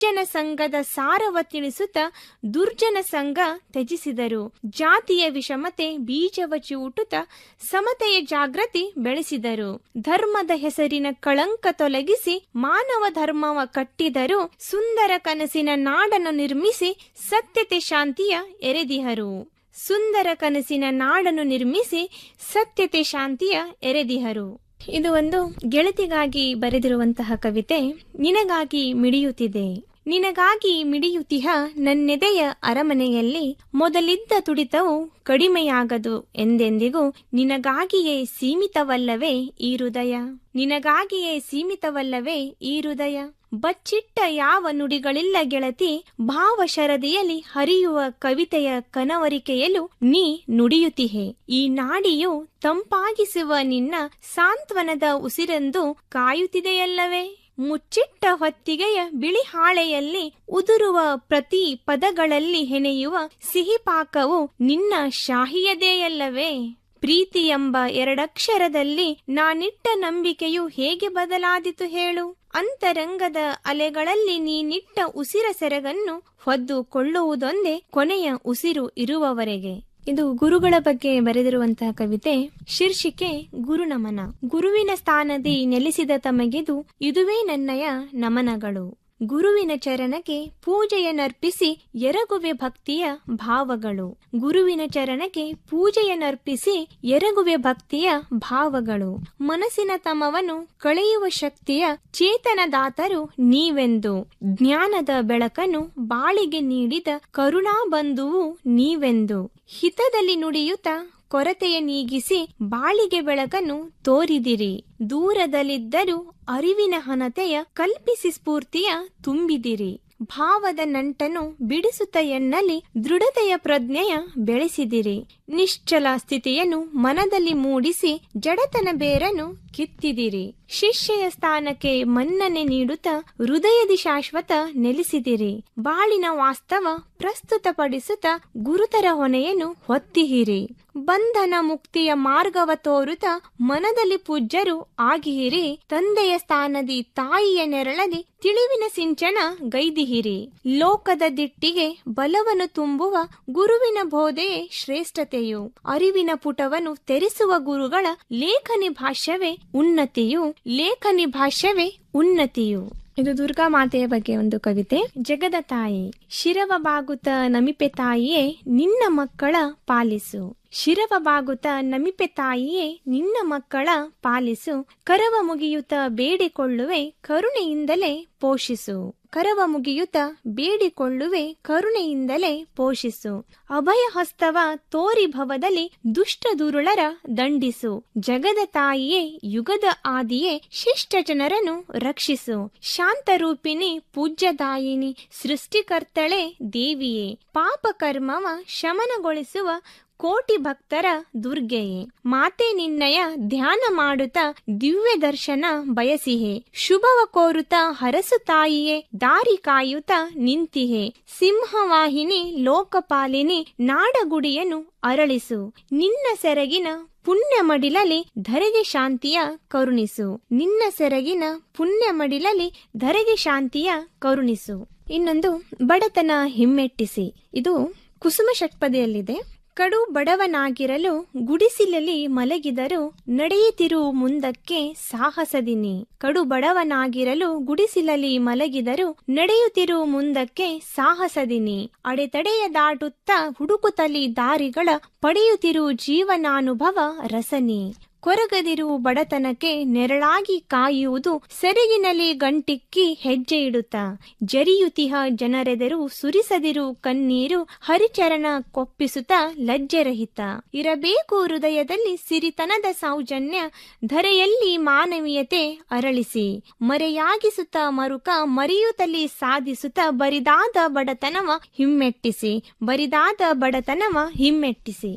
ಸಜ್ಜನ ಸಂಘದ ಸಾರವ ತಿಳಿಸುತ್ತ ದುರ್ಜನ ಸಂಘ ತ್ಯಜಿಸಿದರು ಜಾತಿಯ ವಿಷಮತೆ ಬೀಜವ ಚಿವುಟುತ್ತ ಸಮತೆಯ ಜಾಗೃತಿ ಬೆಳೆಸಿದರು ಧರ್ಮದ ಹೆಸರಿನ ಕಳಂಕ ತೊಲಗಿಸಿ ಮಾನವ ಧರ್ಮವ ಕಟ್ಟಿದರು ಸುಂದರ ಕನಸಿನ ನಾಡನ್ನು ನಿರ್ಮಿಸಿ ಸತ್ಯತೆ ಶಾಂತಿಯ ಎರೆದಿಹರು ಸುಂದರ ಕನಸಿನ ನಾಡನ್ನು ನಿರ್ಮಿಸಿ ಸತ್ಯತೆ ಶಾಂತಿಯ ಎರೆದಿಹರು ಇದು ಒಂದು ಗೆಳತಿಗಾಗಿ ಬರೆದಿರುವಂತಹ ಕವಿತೆ ನಿನಗಾಗಿ ಮಿಡಿಯುತ್ತಿದೆ ನಿನಗಾಗಿ ಮಿಡಿಯುತಿಹ ನನ್ನೆದೆಯ ಅರಮನೆಯಲ್ಲಿ ಮೊದಲಿದ್ದ ತುಡಿತವು ಕಡಿಮೆಯಾಗದು ಎಂದೆಂದಿಗೂ ನಿನಗಾಗಿಯೇ ಸೀಮಿತವಲ್ಲವೇ ಈ ಹೃದಯ ನಿನಗಾಗಿಯೇ ಸೀಮಿತವಲ್ಲವೇ ಈ ಹೃದಯ ಬಚ್ಚಿಟ್ಟ ಯಾವ ನುಡಿಗಳಿಲ್ಲ ಗೆಳತಿ ಭಾವಶರದಿಯಲ್ಲಿ ಹರಿಯುವ ಕವಿತೆಯ ಕನವರಿಕೆಯಲು ನೀ ನುಡಿಯುತ್ತಿಹೆ ಈ ನಾಡಿಯು ತಂಪಾಗಿಸುವ ನಿನ್ನ ಸಾಂತ್ವನದ ಉಸಿರೆಂದು ಕಾಯುತ್ತಿದೆಯಲ್ಲವೇ ಮುಚ್ಚಿಟ್ಟ ಹೊತ್ತಿಗೆಯ ಬಿಳಿ ಹಾಳೆಯಲ್ಲಿ ಉದುರುವ ಪ್ರತಿ ಪದಗಳಲ್ಲಿ ಹೆಣೆಯುವ ಸಿಹಿಪಾಕವು ನಿನ್ನ ಶಾಹಿಯದೆಯಲ್ಲವೇ ಪ್ರೀತಿ ಎಂಬ ಎರಡಕ್ಷರದಲ್ಲಿ ನಾನಿಟ್ಟ ನಂಬಿಕೆಯು ಹೇಗೆ ಬದಲಾದಿತು ಹೇಳು ಅಂತರಂಗದ ಅಲೆಗಳಲ್ಲಿ ನೀನಿಟ್ಟ ಉಸಿರ ಸೆರಗನ್ನು ಹೊದ್ದು ಕೊಳ್ಳುವುದೊಂದೇ ಕೊನೆಯ ಉಸಿರು ಇರುವವರೆಗೆ ಇದು ಗುರುಗಳ ಬಗ್ಗೆ ಬರೆದಿರುವಂತಹ ಕವಿತೆ ಶೀರ್ಷಿಕೆ ಗುರುನಮನ ಗುರುವಿನ ಸ್ಥಾನದಿ ನೆಲೆಸಿದ ತಮಗಿದು ಇದುವೇ ನನ್ನಯ ನಮನಗಳು ಗುರುವಿನ ಚರಣಕ್ಕೆ ಪೂಜೆಯನ್ನರ್ಪಿಸಿ ಎರಗುವೆ ಭಕ್ತಿಯ ಭಾವಗಳು ಗುರುವಿನ ಚರಣಕ್ಕೆ ಪೂಜೆಯನ್ನರ್ಪಿಸಿ ಎರಗುವೆ ಭಕ್ತಿಯ ಭಾವಗಳು ಮನಸ್ಸಿನ ತಮವನ್ನು ಕಳೆಯುವ ಶಕ್ತಿಯ ಚೇತನದಾತರು ನೀವೆಂದು ಜ್ಞಾನದ ಬೆಳಕನ್ನು ಬಾಳಿಗೆ ನೀಡಿದ ಕರುಣಾಬಂಧುವು ನೀವೆಂದು ಹಿತದಲ್ಲಿ ನುಡಿಯುತ್ತ ಕೊರತೆಯ ನೀಗಿಸಿ ಬಾಳಿಗೆ ಬೆಳಕನ್ನು ತೋರಿದಿರಿ ದೂರದಲ್ಲಿದ್ದರೂ ಅರಿವಿನ ಹನತೆಯ ಕಲ್ಪಿಸಿ ಸ್ಫೂರ್ತಿಯ ತುಂಬಿದಿರಿ ಭಾವದ ನಂಟನ್ನು ಬಿಡಿಸುತ್ತ ಎನ್ನಲಿ ದೃಢತೆಯ ಪ್ರಜ್ಞೆಯ ಬೆಳೆಸಿದಿರಿ ನಿಶ್ಚಲ ಸ್ಥಿತಿಯನ್ನು ಮನದಲ್ಲಿ ಮೂಡಿಸಿ ಜಡತನ ಬೇರನ್ನು ಕಿತ್ತಿದಿರಿ ಶಿಷ್ಯೆಯ ಸ್ಥಾನಕ್ಕೆ ಮನ್ನನೆ ನೀಡುತ್ತಾ ಹೃದಯದಿ ಶಾಶ್ವತ ನೆಲೆಸಿದಿರಿ ಬಾಳಿನ ವಾಸ್ತವ ಪ್ರಸ್ತುತಪಡಿಸುತ್ತ ಗುರುತರ ಹೊಣೆಯನ್ನು ಹೊತ್ತಿಹಿರಿ ಬಂಧನ ಮುಕ್ತಿಯ ಮಾರ್ಗವ ತೋರುತ್ತ ಮನದಲ್ಲಿ ಪೂಜ್ಯರು ಆಗಿಹಿರಿ ತಂದೆಯ ಸ್ಥಾನದಿ ತಾಯಿಯ ನೆರಳದಿ ತಿಳಿವಿನ ಸಿಂಚನ ಗೈದಿಹಿರಿ ಲೋಕದ ದಿಟ್ಟಿಗೆ ಬಲವನ್ನು ತುಂಬುವ ಗುರುವಿನ ಬೋಧೆಯೇ ಶ್ರೇಷ್ಠತೆಯು ಅರಿವಿನ ಪುಟವನ್ನು ತೆರೆಸುವ ಗುರುಗಳ ಲೇಖನಿ ಭಾಷ್ಯವೇ ಉನ್ನತಿಯು ಲೇಖನಿ ಭಾಷ್ಯವೇ ಉನ್ನತಿಯು ಇದು ದುರ್ಗಾ ಮಾತೆಯ ಬಗ್ಗೆ ಒಂದು ಕವಿತೆ ಜಗದ ತಾಯಿ ಶಿರವ ಬಾಗುತ್ತ ನಮಿಪೆ ತಾಯಿಯೇ ನಿನ್ನ ಮಕ್ಕಳ ಪಾಲಿಸು ಶಿರವ ಬಾಗುತ್ತ ನಮಿಪೆ ತಾಯಿಯೇ ನಿನ್ನ ಮಕ್ಕಳ ಪಾಲಿಸು ಕರವ ಮುಗಿಯುತ್ತ ಬೇಡಿಕೊಳ್ಳುವೆ ಕರುಣೆಯಿಂದಲೇ ಪೋಷಿಸು ಕರವ ಮುಗಿಯುತ್ತ ಬೇಡಿಕೊಳ್ಳುವೆ ಕರುಣೆಯಿಂದಲೇ ಪೋಷಿಸು ಅಭಯ ಹಸ್ತವ ತೋರಿ ಭವದಲ್ಲಿ ದುಷ್ಟ ದುರುಳರ ದಂಡಿಸು ಜಗದ ತಾಯಿಯೇ ಯುಗದ ಆದಿಯೇ ಶಿಷ್ಟ ಜನರನ್ನು ರಕ್ಷಿಸು ಶಾಂತರೂಪಿಣಿ ಪೂಜ್ಯದಾಯಿನಿ ಸೃಷ್ಟಿಕರ್ತಳೆ ದೇವಿಯೇ ಪಾಪ ಕರ್ಮವ ಶಮನಗೊಳಿಸುವ ಕೋಟಿ ಭಕ್ತರ ದುರ್ಗೆಯೇ ಮಾತೆ ನಿನ್ನಯ ಧ್ಯಾನ ಮಾಡುತ್ತ ದಿವ್ಯ ದರ್ಶನ ಬಯಸಿಹೆ ಶುಭವ ಕೋರುತ್ತ ಹರಸು ತಾಯಿಯೇ ದಾರಿ ಕಾಯುತ್ತ ನಿಂತಿಹೆ ಸಿಂಹವಾಹಿನಿ ಲೋಕಪಾಲಿನಿ ನಾಡಗುಡಿಯನ್ನು ಅರಳಿಸು ನಿನ್ನ ಸೆರಗಿನ ಪುಣ್ಯ ಮಡಿಲಲಿ ಧರೆಗೆ ಶಾಂತಿಯ ಕರುಣಿಸು ನಿನ್ನ ಸೆರಗಿನ ಪುಣ್ಯ ಮಡಿಲಲಿ ಧರೆಗೆ ಶಾಂತಿಯ ಕರುಣಿಸು ಇನ್ನೊಂದು ಬಡತನ ಹಿಮ್ಮೆಟ್ಟಿಸಿ ಇದು ಕುಸುಮ ಷಟ್ಪದಿಯಲ್ಲಿದೆ ಕಡು ಬಡವನಾಗಿರಲು ಗುಡಿಸಿಲಲ್ಲಿ ಮಲಗಿದರು ನಡೆಯುತ್ತಿರು ಮುಂದಕ್ಕೆ ಸಾಹಸದಿನಿ ಕಡು ಬಡವನಾಗಿರಲು ಗುಡಿಸಿಲಲ್ಲಿ ಮಲಗಿದರು ನಡೆಯುತ್ತಿರು ಮುಂದಕ್ಕೆ ಸಾಹಸದಿನಿ ಅಡೆತಡೆಯ ದಾಟುತ್ತಾ ಹುಡುಕುತ್ತಲಿ ದಾರಿಗಳ ಪಡೆಯುತ್ತಿರು ಜೀವನಾನುಭವ ರಸನಿ ಕೊರಗದಿರು ಬಡತನಕ್ಕೆ ನೆರಳಾಗಿ ಕಾಯುವುದು ಸೆರಗಿನಲ್ಲಿ ಗಂಟಿಕ್ಕಿ ಹೆಜ್ಜೆ ಇಡುತ್ತಾ ಜರಿಯುತಿಹ ಜನರೆದರು ಸುರಿಸದಿರು ಕಣ್ಣೀರು ಹರಿಚರಣ ಕೊಪ್ಪಿಸುತ್ತ ಲಜ್ಜೆರಹಿತ ಇರಬೇಕು ಹೃದಯದಲ್ಲಿ ಸಿರಿತನದ ಸೌಜನ್ಯ ಧರೆಯಲ್ಲಿ ಮಾನವೀಯತೆ ಅರಳಿಸಿ ಮರೆಯಾಗಿಸುತ್ತ ಮರುಕ ಮರೆಯುತ್ತಲಿ ಸಾಧಿಸುತ್ತ ಬರಿದಾದ ಬಡತನವ ಹಿಮ್ಮೆಟ್ಟಿಸಿ ಬರಿದಾದ ಬಡತನವ ಹಿಮ್ಮೆಟ್ಟಿಸಿ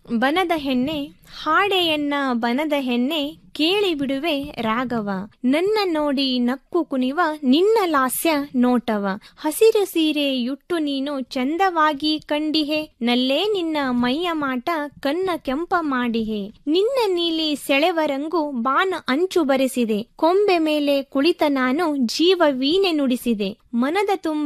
ಬನದ ಹೆಣ್ಣೆ ಹಾಡೆಯನ್ನ ಬನದ ಹೆಣ್ಣೆ ಕೇಳಿ ಬಿಡುವೆ ರಾಗವ ನನ್ನ ನೋಡಿ ನಕ್ಕು ಕುಣಿವ ನಿನ್ನ ಲಾಸ್ಯ ನೋಟವ ಹಸಿರು ಸೀರೆ ಯುಟ್ಟು ನೀನು ಚಂದವಾಗಿ ಕಂಡಿಹೆ ನಲ್ಲೇ ನಿನ್ನ ಮೈಯ ಮಾಟ ಕನ್ನ ಕೆಂಪ ಮಾಡಿಹೆ ನಿನ್ನ ನೀಲಿ ಸೆಳೆವರಂಗು ಬಾನ ಅಂಚು ಬರೆಸಿದೆ ಕೊಂಬೆ ಮೇಲೆ ಕುಳಿತ ನಾನು ಜೀವ ವೀಣೆ ನುಡಿಸಿದೆ ಮನದ ತುಂಬ